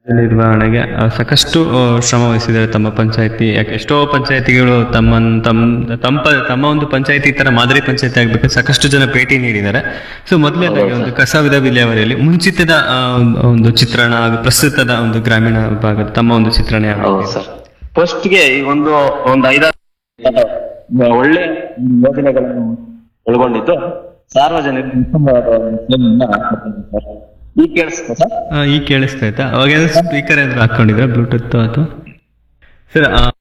ನಿರ್ವಹಣೆಗೆ ಆ, ಸಾಕಷ್ಟು ಆ, ಶ್ರಮ ವಹಿಸಿದ್ದಾರೆ ತಮ್ಮ ಪಂಚಾಯತಿ ಯಾಕೆ ಎಷ್ಟೋ ಪಂಚಾಯತಿಗಳು ತಮ್ಮ ತಮ್ಮ ತಮ್ಮ ತಮ್ಮ ಒಂದು ಪಂಚಾಯತಿ ತರ ಮಾದರಿ ಪಂಚಾಯತಿ ಆಗ್ಬೇಕು ಸಾಕಷ್ಟು ಜನ ಭೇಟಿ ನೀಡಿದ್ದಾರೆ ಸೊ ಮೊದಲನೇದಾಗಿ ಒಂದು ಕಸ ವಿಧ ವಿಲೇವಾರಿಯಲ್ಲಿ ಮುಂಚಿತದ ಆ, ಒಂದು- ಒಂದು ಚಿತ್ರಣ ಹಾಗೂ ಪ್ರಸ್ತುತದ ಒಂದು ಗ್ರಾಮೀಣ ಭಾಗದ ತಮ್ಮ ಒಂದು ಚಿತ್ರಣ ಯಾವ ಹೌದು ರೀತಿ ಇದೆ? ಸರ್ ಫಸ್ಟ್ ಗೆ ಈ ಒಂದು ಒಂದು ಐದಾರು ಒಳ್ಳೆ ಯೋಜನೆಗಳನ್ನು ಒಳಗೊಂಡಿದ್ದು ಸಾರ್ವಜನಿಕ ಉತ್ತಮವಾದ ಒಂದು ಸೇವೆಯನ್ನ ಕೊಟ್ಟಿದೆ ಸರ್. ಈಗ ಕೇಳಿಸ್ತಾ ಸರ್ ಆ, ಈಗ ಕೇಳಿಸ್ತಾ ಆಯ್ತಾ ಅವಾಗ ಸ್ಪೀಕರ್ ಏನಾದ್ರು ಹಾಕೊಂಡಿದ್ರೆ ಬ್ಲೂಟೂತ್ ಅಥವಾ ಸರ್